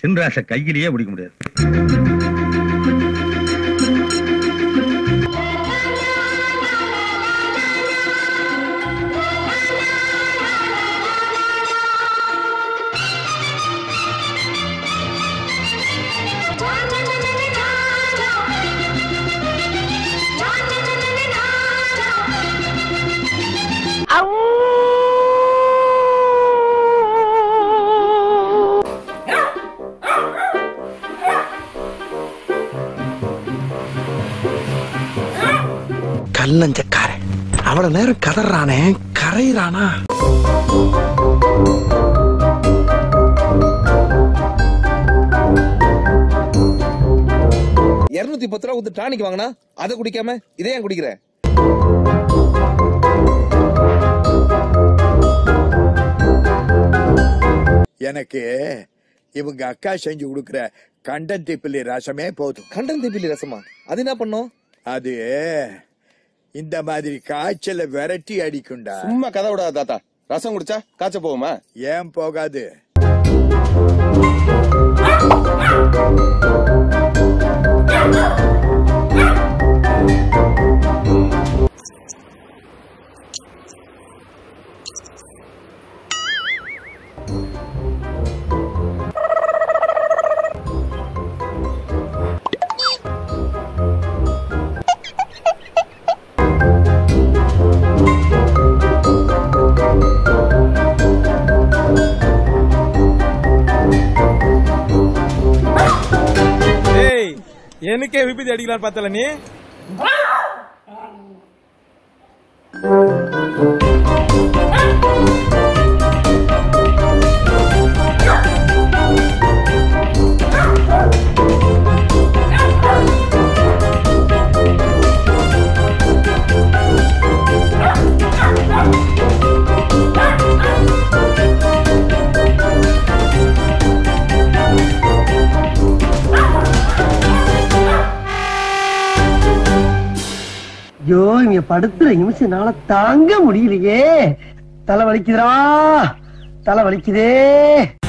சின்ராச கையிலேயே பிடிக்க முடியாது கல்லஞ்சக்காரன் அவ்வளவு நேரம் கதறானே கரையிறானா இருநூத்தி பத்து ரூபா கொடுத்து டானிக் வாங்கினா அதை குடிக்காம இதே ஏன் குடிக்கிற எனக்கு இவங்க அக்கா செஞ்சு கொடுக்கிற கண்டன் திப்பிலி ரசமே போதும் கண்டன் தீபிலி ரசமா அது என்ன பண்ணும் அது இந்த மாதிரி காய்ச்சல விரட்டி அடிக்கும்டா சும்மா கதை விடாத தாத்தா ரசம் குடிச்சா காய்ச்ச போகுமா ஏன் போகாது ஏய் எனக்கே விபத்து அடிக்கலாம் பார்த்தல நீ ஐயோ இங்க படுத்துற நிமிஷம்னால தாங்க முடியலையே தலை வலிக்குதுடா தலை வலிக்குதே